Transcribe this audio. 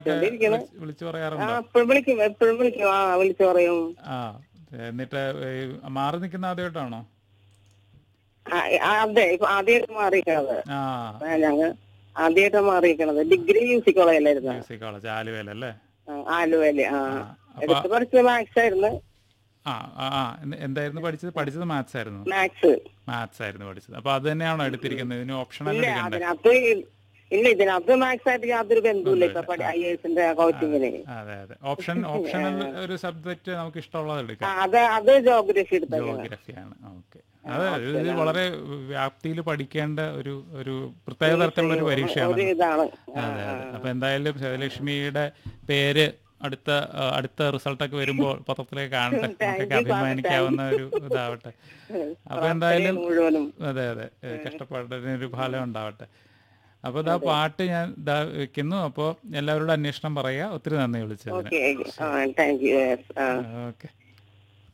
ഇരിക്കുന്നു. വിളിച്ച് വിളിച്ചു ആ പറയാറുണ്ടോ എപ്പോഴും വിളിക്കും എപ്പോഴും വിളിക്കും ആ വിളിച്ചു പറയും ആ എന്നിട്ട് ഈ മാറി നിൽക്കുന്ന ആദ്യമായിട്ടാണോ ആ, ആ, അതെ ഇപ്പൊ ആദ്യമായിട്ട് മാറിയിരിക്കണത് ആ ആ, ഞങ്ങൾ ആദ്യമായിട്ട് മാറിയിരിക്കണത് ഡിഗ്രി മ്യൂസിക് കോളേജിലായിരുന്നു മ്യൂസിക് കോളേജ് ആലുവയിൽ അല്ലേ ആ, ആലുവയില് ആ ആ, അപ്പൊ എടുത്ത് പഠിച്ചത് മാത്സ് ആയിരുന്നു ആ ആ ആ, എന്ത്- എന്തായിരുന്നു പഠിച്ചത് പഠിച്ചത് മാത്സ് ആയിരുന്നു മാത്സ് മാത്സ് ആയിരുന്നു പഠിച്ചത് അപ്പൊ അത് തന്നെയാണോ എടുത്തിരിക്കുന്നത് ഇതിന് ഓപ്ഷണൽ ഇല്ല എടുക്കണ്ടേ അതിനകത്ത് ഇല്ല ഇതിനകത്ത് മാത്സ് ആയിട്ട് യാതൊരു ബന്ധവുമില്ല ഇപ്പൊ ഐ എസിന്റെ കോച്ചിങ്ങിന് അതെ അതെ ഓപ്ഷൻ ഓപ്ഷണൽ ഒരു സബ്ജക്റ്റ് നമുക്ക് ഇഷ്ടമുള്ളത് ആ, എടുക്കാം അത് അത് ജോഗ്രഫി എടുത്തത് ജോഗ്രഫിയാണ് ഓക്കെ അതെ ഇത് വളരെ വ്യാപ്തിയിൽ പഠിക്കേണ്ട ഒരു ഒരു പ്രത്യേക തരത്തിലുള്ള ഒരു പരീക്ഷയാണ് ഒരു ഇതാണ് അതെ അതെ അപ്പൊ എന്തായാലും ശിവലക്ഷ്മിയുടെ പേര് അടുത്ത ആ, അടുത്ത റിസൾട്ടൊക്കെ വരുമ്പോൾ പത്രത്തിലേക്ക് കാണട്ടെ നമുക്കൊക്കെ അഭിമാനിക്കാവുന്ന ഒരു ഇതാവട്ടെ അപ്പൊ എന്തായാലും മുഴുവനും അതെ അതെ ഏ, കഷ്ടപ്പാടിന് ഒരു ഫലം ഉണ്ടാവട്ടെ അപ്പൊ ഇതാ പാട്ട് ഞാൻ ഇതാ വെക്കുന്നു അപ്പോ എല്ലാവരോടും അന്വേഷണം പറയാ ഒത്തിരി നന്ദി വിളിച്ചതിന് ഓക്കെ ആ താങ്ക് യു ആ ഓക്കെ